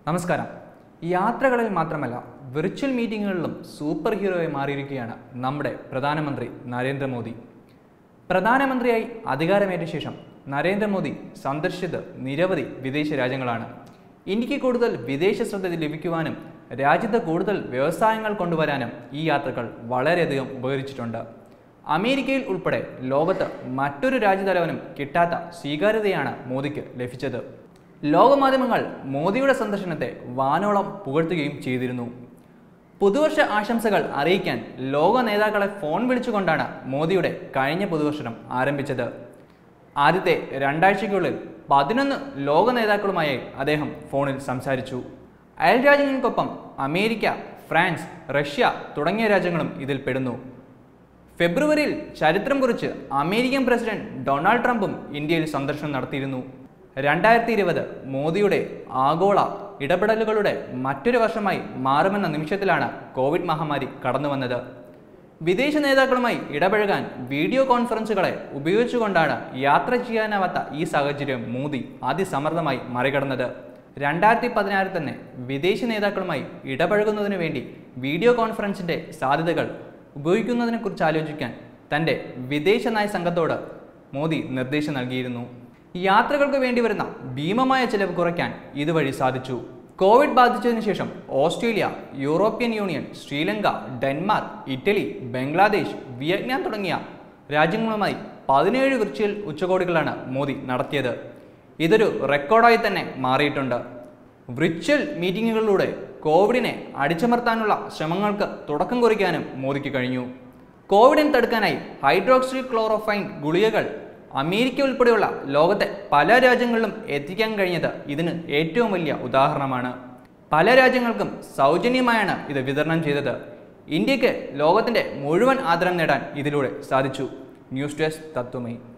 നമസ്കാരം യാത്രകളിൽ മാത്രമല്ല വിർച്വൽ മീറ്റിങ്ങുകളിലും സൂപ്പർ ഹീറോയായി മാറിയിരിക്കുകയാണ് നമ്മുടെ പ്രധാനമന്ത്രി നരേന്ദ്രമോദി പ്രധാനമന്ത്രിയായി അധികാരമേറ്റ ശേഷം നരേന്ദ്രമോദി സന്ദർശിച്ചത് നിരവധി വിദേശ രാജ്യങ്ങളാണ് ഇന്ത്യക്ക് കൂടുതൽ വിദേശ ശ്രദ്ധ ലഭിക്കുവാനും രാജ്യത്ത് കൂടുതൽ വ്യവസായങ്ങൾ കൊണ്ടുവരാനും ഈ യാത്രകൾ വളരെയധികം ഉപകരിച്ചിട്ടുണ്ട് അമേരിക്കയിൽ ഉൾപ്പെടെ ലോകത്ത് മറ്റൊരു രാജ്യതലവനും കിട്ടാത്ത സ്വീകാര്യതയാണ് മോദിക്ക് ലഭിച്ചത് ലോകമാധ്യമങ്ങൾ മോദിയുടെ സന്ദർശനത്തെ വാനോളം പുകഴ്ത്തുകയും ചെയ്തിരുന്നു പുതുവർഷ ആശംസകൾ അറിയിക്കാൻ ലോക നേതാക്കളെ ഫോൺ വിളിച്ചുകൊണ്ടാണ് മോദിയുടെ കഴിഞ്ഞ പുതുവർഷം ആരംഭിച്ചത് ആദ്യത്തെ രണ്ടാഴ്ചയ്ക്കുള്ളിൽ പതിനൊന്ന് ലോക നേതാക്കളുമായി അദ്ദേഹം ഫോണിൽ സംസാരിച്ചു അയൽ രാജ്യങ്ങൾക്കൊപ്പം അമേരിക്ക ഫ്രാൻസ് റഷ്യ തുടങ്ങിയ രാജ്യങ്ങളും ഇതിൽ പെടുന്നു ഫെബ്രുവരിയിൽ ചരിത്രം കുറിച്ച് അമേരിക്കൻ പ്രസിഡന്റ് ഡൊണാൾഡ് ട്രംപും ഇന്ത്യയിൽ സന്ദർശനം നടത്തിയിരുന്നു രണ്ടായിരത്തി ഇരുപത് മോദിയുടെ ആഗോള ഇടപെടലുകളുടെ മറ്റൊരു വർഷമായി മാറുമെന്ന നിമിഷത്തിലാണ് കോവിഡ് മഹാമാരി കടന്നു വന്നത് വിദേശ നേതാക്കളുമായി ഇടപഴകാൻ വീഡിയോ കോൺഫറൻസുകളെ ഉപയോഗിച്ചുകൊണ്ടാണ് യാത്ര ചെയ്യാനാവാത്ത ഈ സാഹചര്യം മോദി അതിസമർത്ഥമായി മറികടന്നത് രണ്ടായിരത്തി പതിനാറിൽ തന്നെ വിദേശ നേതാക്കളുമായി ഇടപഴകുന്നതിനു വേണ്ടി വീഡിയോ കോൺഫറൻസിന്റെ സാധ്യതകൾ ഉപയോഗിക്കുന്നതിനെക്കുറിച്ച് ആലോചിക്കാൻ തൻ്റെ വിദേശ നയ സംഘത്തോട് മോദി നിർദ്ദേശം നൽകിയിരുന്നു യാത്രകൾക്ക് വേണ്ടി വരുന്ന ഭീമമായ ചെലവ് കുറയ്ക്കാൻ ഇതുവഴി സാധിച്ചു കോവിഡ് ബാധിച്ചതിനു ശേഷം Australia European Union Sri Lanka Denmark Italy Bangladesh Vietnam തുടങ്ങിയ രാജ്യങ്ങളുമായി പതിനേഴ് വിർച്വൽ ഉച്ചകോടികളാണ് മോദി നടത്തിയത് ഇതൊരു റെക്കോർഡായി തന്നെ മാറിയിട്ടുണ്ട് വിർച്വൽ മീറ്റിങ്ങുകളിലൂടെ കോവിഡിനെ അടിച്ചമർത്താനുള്ള ശ്രമങ്ങൾക്ക് തുടക്കം കുറിക്കാനും മോദിക്ക് കഴിഞ്ഞു കോവിഡിനെ തടുക്കാനായി ഹൈഡ്രോക്സി ക്ലോറോഫൈൻ ഗുളികകൾ അമേരിക്ക ഉൾപ്പെടെയുള്ള ലോകത്തെ പല രാജ്യങ്ങളിലും എത്തിക്കാൻ കഴിഞ്ഞത് ഇതിന് ഏറ്റവും വലിയ ഉദാഹരണമാണ് പല രാജ്യങ്ങൾക്കും സൗജന്യമായാണ് ഇത് വിതരണം ചെയ്തത് ഇന്ത്യക്ക് ലോകത്തിൻ്റെ മുഴുവൻ ആദരം നേടാൻ ഇതിലൂടെ സാധിച്ചു ന്യൂസ് ഡെസ്ക് തത്വമയി